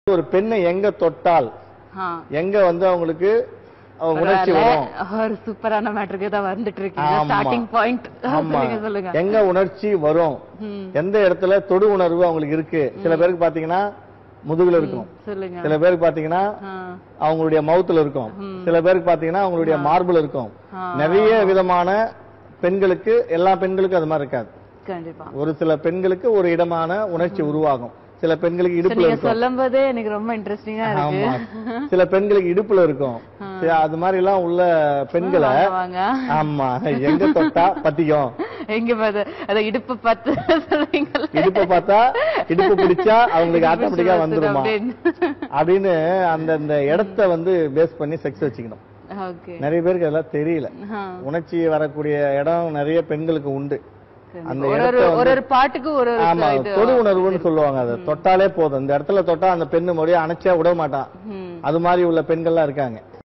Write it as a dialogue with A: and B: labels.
A: ஒரு பெண்ணை எங்க தொட்டால்
B: ஆ.
A: எங்க வந்து அவங்களுக்கு அஹ், உணர்ச்சி
B: பரவாயில்ல.
A: வரும்
B: ஒரு சூப்பரான மேட்டருக்கு தான் வந்துட்டு இருக்கீங்க
A: ஆமா.
B: ஸ்டார்டிங் பாயிண்ட்
A: ஆமா
B: சொல்லுங்க சொல்லுங்க
A: எங்க உணர்ச்சி வரும்
B: ம்.
A: எந்த இடத்துல தொடு உணர்வு அவங்களுக்கு இருக்கு சில பேருக்கு பாத்தீங்கன்னா முதுகுல இருக்கும்
B: சொல்லுங்க
A: சில பேருக்கு பாத்தீங்கன்னா
B: ஆ.
A: அவங்களுடைய மவுத்துல இருக்கும் சில பேருக்கு பாத்தீங்கன்னா அவங்களுடைய மார்பிள் இருக்கும் நிறைய விதமான பெண்களுக்கு எல்லா பெண்களுக்கும் அது மாதிரி இருக்காது
B: கண்டிப்பா
A: ஒரு சில பெண்களுக்கு ஒரு இடமான உணர்ச்சி உருவாகும் சில பெண்களுக்கு
B: So,
A: இடுப்புல
B: நீங்க
A: இருக்கும்
B: சொல்லும் போதே எனக்கு ரொம்ப இன்ட்ரெஸ்டிங்கா இருக்கு
A: ஆமா சில பெண்களுக்கு இடுப்புல இருக்கும் சரி, அது மாதிரி எல்லாம் உள்ள பெண்களை
B: வாங்க, வாங்க
A: ஆமா எங்க தொட்டா பத்திக்கும்
B: எங்க பாத்து அத இடுப்பு பத்து சொல்றீங்கல்ல
A: இடுப்பை பார்த்தா இடுப்பு பிடிச்சா அவங்களுக்கு ஆட்டோமேட்டிக்கா வந்துருமா அப்படின்னு அந்த அந்த இடத்த வந்து பேஸ் பண்ணி செக்ஸ் வச்சுக்கணும்
B: ஓகே
A: நிறைய பேருக்கு அதெல்லாம் தெரியல உணர்ச்சி வரக்கூடிய இடம் நிறைய பெண்களுக்கு உண்டு அந்த
B: ஒரு ஒரு
A: இடத்த வந்து-
B: ஒரு ஒரு பாட்டுக்கு ஒரு ஒரு
A: ஆமா
B: இது
A: தொடு உணர்வுன்னு சொல்லுவாங்க அதை தொட்டாலே போதும் இந்த இடத்துல தொட்டா அந்த பெண்ணு மொழியை அணைச்சா விட மாட்டான்
B: ம்.
A: அது மாதிரி உள்ள பெண்கள்லாம் இருக்காங்க